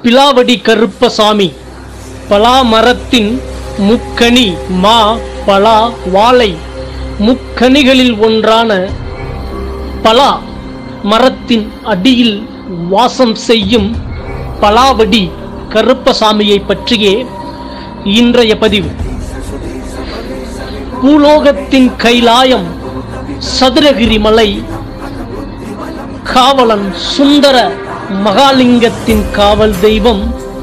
பிலாவடி கருப்பசாமி பலா மரத்தின் முக்கனி மா பலா வாழை முக்கனிகளில் ஒன்றான பலா மரத்தின் அடியில் வாசம் செய்யும் பலாவடி கருப்பசாமியை பற்றியே இன்றைய பதிவு பூலோகத்தின் கைலாயம் சதுரகிரி மலை காவலன் சுந்தர மகாலிங்கத்தின் காவல் தெய்வம்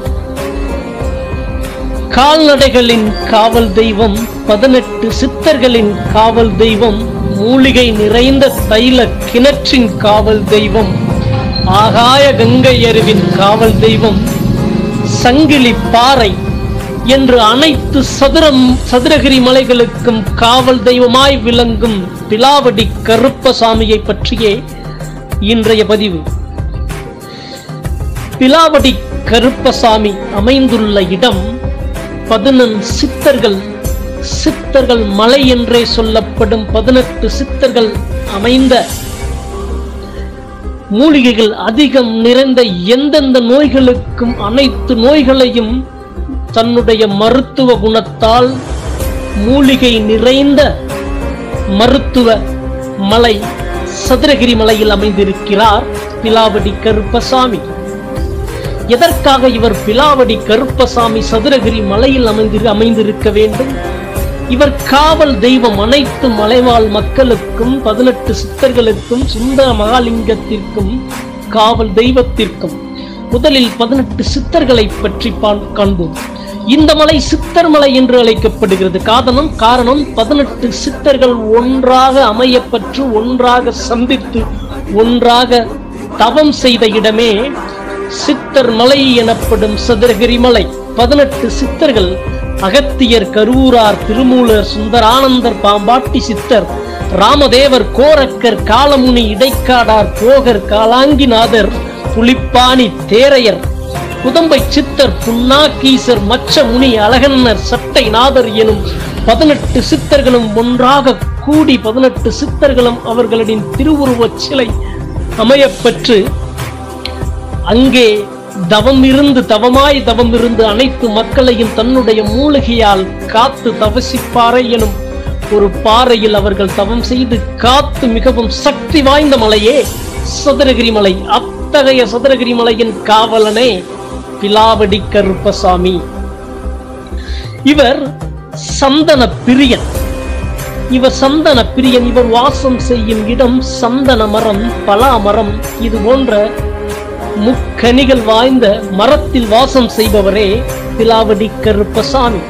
கால்நடைகளின் காவல் தெய்வம் பதினெட்டு சித்தர்களின் காவல் தெய்வம் மூலிகை நிறைந்த தைல கிணற்றின் காவல் தெய்வம் ஆகாய கங்கை அருவின் காவல் தெய்வம் சங்கிலி பாறை என்று அனைத்து சதுரம் சதுரகிரி மலைகளுக்கும் காவல் தெய்வமாய் விளங்கும் பிலாவடி கருப்பசாமியை பற்றியே இன்றைய பதிவு பிலாவடி கருப்பசாமி அமைந்துள்ள இடம் பதினெண் சித்தர்கள் சித்தர்கள் மலை என்றே சொல்லப்படும் பதினெட்டு சித்தர்கள் அமைந்த மூலிகைகள் அதிகம் நிறைந்த எந்தெந்த நோய்களுக்கும் அனைத்து நோய்களையும் தன்னுடைய மருத்துவ குணத்தால் மூலிகை நிறைந்த மருத்துவ மலை சதுரகிரி மலையில் அமைந்திருக்கிறார் பிலாவடி கருப்பசாமி எதற்காக இவர் பிலாவடி கருப்பசாமி சதுரகிரி மலையில் அமைந்திரு அமைந்திருக்க வேண்டும் இவர் காவல் தெய்வம் அனைத்து மலைவாழ் மக்களுக்கும் பதினெட்டு சித்தர்களுக்கும் சுந்தர மகாலிங்கத்திற்கும் காவல் தெய்வத்திற்கும் முதலில் பதினெட்டு சித்தர்களை பற்றி பான்- காண்போம் இந்த மலை சித்தர் மலை என்று அழைக்கப்படுகிறது காரணம் காரணம் பதினெட்டு சித்தர்கள் ஒன்றாக அமையப்பெற்று ஒன்றாக சந்தித்து ஒன்றாக தவம் செய்த இடமே சித்தர் மலை எனப்படும் சதுரகிரி மலை பதினெட்டு சித்தர்கள் அகத்தியர் கரூரார் திருமூலர் சுந்தரானந்தர் பாம்பாட்டி சித்தர் ராமதேவர் கோரக்கர் காலமுனி இடைக்காடார் போகர் காலாங்கிநாதர் புலிப்பாணி தேரையர் குதம்பை சித்தர் புன்னாக்கீசர் மச்ச முனி அழகன்னர் சட்டை நாதர் எனும் பதினெட்டு சித்தர்களும் ஒன்றாக கூடி பதினெட்டு சித்தர்களும் அவர்களின் திருவுருவச் சிலை அமையப்பெற்று அங்கே தவம் இருந்து தவமாய் தவம் இருந்து அனைத்து மக்களையும் தன்னுடைய மூலிகையால் காத்து தவசிப்பாறை எனும் ஒரு பாறையில் அவர்கள் தவம் செய்து காத்து மிகவும் சக்தி வாய்ந்த மலையே சதுரகிரி மலை அத்தகைய சதுரகிரி மலையின் காவலனே பிலாவடி கருப்பசாமி இவர் சந்தன பிரியன் இவர் சந்தன பிரியன் இவர் வாசம் செய்யும் இடம் சந்தன மரம் பலா மரம் இது போன்ற முக்கனிகள் வாய்ந்த மரத்தில் வாசம் செய்பவரே பிலாவடி கருப்பசாமி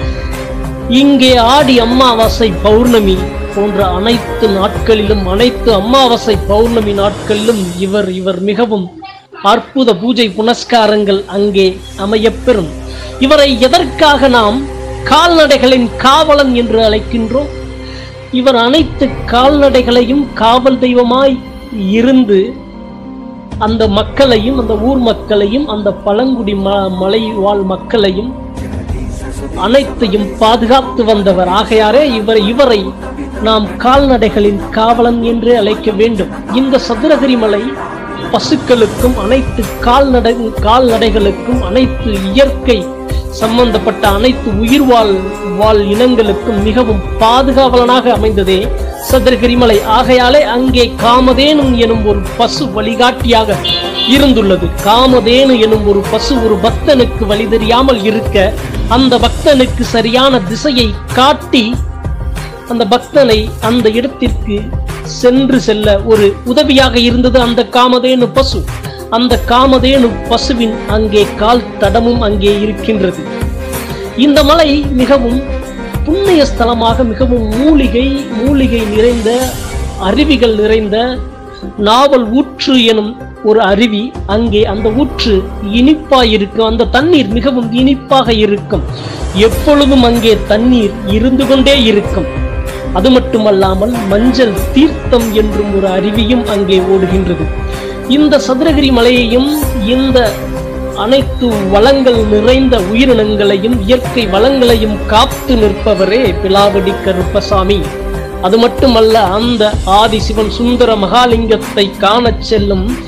இங்கே ஆடி அமாவாசை பௌர்ணமி போன்ற அனைத்து நாட்களிலும் அனைத்து அமாவாசை பௌர்ணமி நாட்களிலும் இவர் இவர் மிகவும் அற்புத பூஜை புனஸ்காரங்கள் அங்கே அமையப்பெறும் இவரை எதற்காக நாம் கால்நடைகளின் காவலன் என்று அழைக்கின்றோம் இவர் அனைத்து கால்நடைகளையும் காவல் தெய்வமாய் இருந்து அந்த மக்களையும் அந்த ஊர் மக்களையும் அந்த பழங்குடி ம மலை வாழ் மக்களையும் அனைத்தையும் பாதுகாத்து வந்தவர் ஆகையாரே இவர் இவரை நாம் கால்நடைகளின் காவலன் என்று அழைக்க வேண்டும் இந்த சதுரகிரி மலை பசுக்களுக்கும் அனைத்து கால்நடை கால்நடைகளுக்கும் அனைத்து இயற்கை சம்பந்தப்பட்ட அனைத்து உயிர் வாழ் வாழ் இனங்களுக்கும் மிகவும் பாதுகாவலனாக அமைந்ததே சதுரகிரி மலை ஆகையாலே அங்கே காமதேனு எனும் ஒரு பசு வழிகாட்டியாக இருந்துள்ளது காமதேனு எனும் ஒரு பசு ஒரு பக்தனுக்கு வழி தெரியாமல் இருக்க அந்த பக்தனுக்கு சரியான திசையை காட்டி அந்த பக்தனை அந்த இடத்திற்கு சென்று செல்ல ஒரு உதவியாக இருந்தது அந்த காமதேனு பசு அந்த காமதேனு பசுவின் அங்கே கால் தடமும் அங்கே இருக்கின்றது இந்த மலை மிகவும் புண்ணிய ஸ்தலமாக மிகவும் மூலிகை மூலிகை நிறைந்த அருவிகள் நிறைந்த நாவல் ஊற்று எனும் ஒரு அருவி அங்கே அந்த ஊற்று இனிப்பாய் இருக்கும் அந்த தண்ணீர் மிகவும் இனிப்பாக இருக்கும் எப்பொழுதும் அங்கே தண்ணீர் இருந்து கொண்டே இருக்கும் அது மட்டுமல்லாமல் மஞ்சள் தீர்த்தம் என்றும் ஒரு அருவியும் அங்கே ஓடுகின்றது இந்த சதுரகிரி மலையையும் இந்த அனைத்து வளங்கள் நிறைந்த உயிரினங்களையும் இயற்கை வளங்களையும் காத்து நிற்பவரே பிலாவடி கருப்பசாமி அது மட்டுமல்ல அந்த ஆதிசிவன் சுந்தர மகாலிங்கத்தை காணச் செல்லும்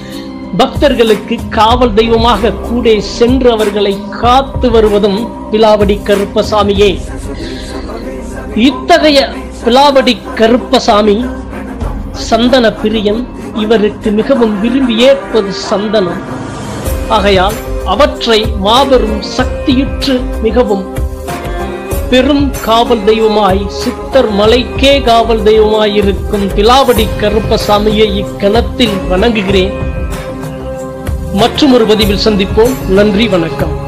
பக்தர்களுக்கு காவல் தெய்வமாக கூட சென்று அவர்களை காத்து வருவதும் பிலாவடி கருப்பசாமியே இத்தகைய பிலாவடி கருப்பசாமி சந்தன பிரியன் இவருக்கு மிகவும் விரும்பி ஏற்பது சந்தனம் ஆகையால் அவற்றை மாபெரும் சக்தியுற்று மிகவும் பெரும் காவல் தெய்வமாய் சித்தர் மலைக்கே காவல் தெய்வமாய் இருக்கும் பிலாவடி கருப்பசாமியை இக்கணத்தில் வணங்குகிறேன் மற்றும் ஒரு பதிவில் சந்திப்போம் நன்றி வணக்கம்